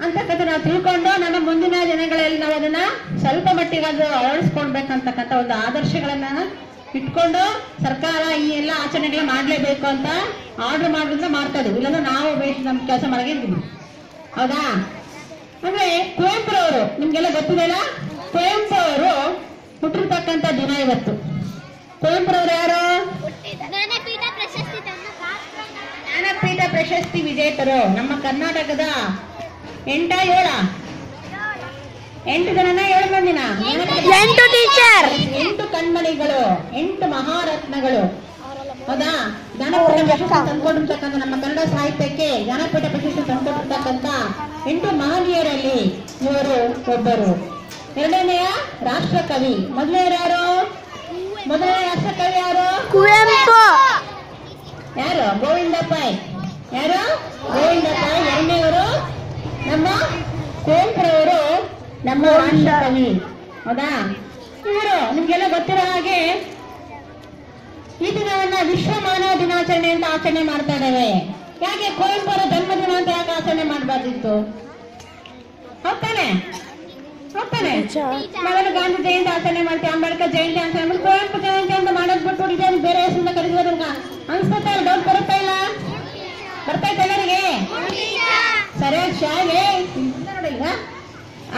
ಅಂತಕ್ಕಂಥ ನಾವು ತಿಳ್ಕೊಂಡು ನಮ್ಮ ಮುಂದಿನ ದಿನಗಳಲ್ಲಿ ನಾವು ಅದನ್ನ ಸ್ವಲ್ಪ ಮಟ್ಟಿಗೆ ಅದು ಅಳವಡಿಸ್ಕೊಳ್ಬೇಕಂತಕ್ಕಂಥ ಒಂದು ಆದರ್ಶಗಳನ್ನ ಇಟ್ಕೊಂಡು ಸರ್ಕಾರ ಈ ಎಲ್ಲ ಆಚರಣೆಗಳ ಮಾಡ್ಲೇಬೇಕು ಅಂತ ಆರ್ಡರ್ ಮಾಡೋದ್ರಿಂದ ಮಾಡ್ತಾ ಇದೀವಿ ಇಲ್ಲಾಂದ್ರೆ ನಾವು ಬೇಸ್ ನಮ್ ಕೆಲಸ ಮಾಡಗಿರ್ತೀವಿ ಹೌದಾ ಅಂದ್ರೆ ಕುವೆಂಪು ಅವರು ನಿಮ್ಗೆಲ್ಲ ಗೊತ್ತಿದೆಯಲ್ಲ ಕುವೆಂಪು ಅವರು ಹುಟ್ಟಿರ್ತಕ್ಕಂಥ ದಿನ ಇವತ್ತು ಕುವೆಂಪು ಅವರು ಯಾರು ಜ್ಞಾನಪೀಠ ಪ್ರಶಸ್ತಿ ತಂದ ಜ್ಞಾನಪೀಠ ಪ್ರಶಸ್ತಿ ವಿಜೇತರು ನಮ್ಮ ಕರ್ನಾಟಕದ ಎಂಟ ಏಳ ಎಂಟು ಜನನ ಏಳು ಮಂದಿನ ಎಂಟು ಟೀಚರ್ ಎಂಟು ಕಣ್ಮಣಿಗಳು ಎಂಟು ಮಹಾರತ್ನಗಳು ಹೌದಾ ಜ್ಞಾನಪೀಠ ಪ್ರಶಸ್ತಿ ತಂದ್ಕೊಂಡಿರ್ತಕ್ಕಂಥ ನಮ್ಮ ಕನ್ನಡ ಸಾಹಿತ್ಯಕ್ಕೆ ಜ್ಞಾನಪೀಠ ಪ್ರಶಸ್ತಿ ತಂದ್ಕೊಂಡಿರ್ತಕ್ಕಂಥ ಎಂಟು ಮಹನೀಯರಲ್ಲಿ ಇವರು ಒಬ್ಬರು ಎರಡನೆಯ ರಾಷ್ಟ್ರಕವಿ ಮೊದಲನೇ ಯಾರು ಮೊದಲನೇ ರಾಷ್ಟ್ರಕವಿ ಯಾರು ಕುವೆಂಪು ಯಾರು ಗೋವಿಂದ ಪೈ ಯಾರು ಗೋವಿಂದ ಪೈ ಎರಡನೇವರು ನಮ್ಮ ಕುವೆಂಪುರವರು ನಮ್ಮ ರಾಷ್ಟ್ರಕವಿ ಹೌದಾ ಇವರು ನಿಮ್ಗೆಲ್ಲ ಗೊತ್ತಿರೋ ಹಾಗೆ ಈ ದಿನವನ್ನ ವಿಶ್ವ ಮಾನವ ದಿನಾಚರಣೆ ಅಂತ ಆಚರಣೆ ಮಾಡ್ತಾ ಇದ್ದೇವೆ ಯಾಕೆ ಕುವೆಂಪು ಅವರ ಜನ್ಮದಿನ ಅಂತ ಯಾಕೆ ಆಚರಣೆ ಮಾಡಬಾರ್ದಿತ್ತು ಹೌದಾನೆ ಹೌದಾನೆ ನಾವೆಲ್ಲ ಗಾಂಧಿ ಜಯಂತಿ ಆಚರಣೆ ಮಾಡ್ತೀವಿ ಅಂಬೇಡ್ಕರ್ ಜಯಂತಿ ಆಚರಣೆ ಮಾಡಿ ಕುವೆಂಪು ಜಯಂತಿ ಅಂತ ಮಾಡೋದ್ ಬಿಟ್ಟು ಇದೇನು ಬೇರೆ ಹೆಸರಿಂದ ಕರೀತಿದ್ರು ಅನ್ಸುತ್ತೆ ಡೌಟ್ ಬರುತ್ತಾ ಇಲ್ಲ ಬರ್ತಾ ಇತ್ತು ಎಲ್ಲರಿಗೆ ಸರಿಯಾಗಿ ಶಾಲೆ ನೋಡಿಲ್ಲ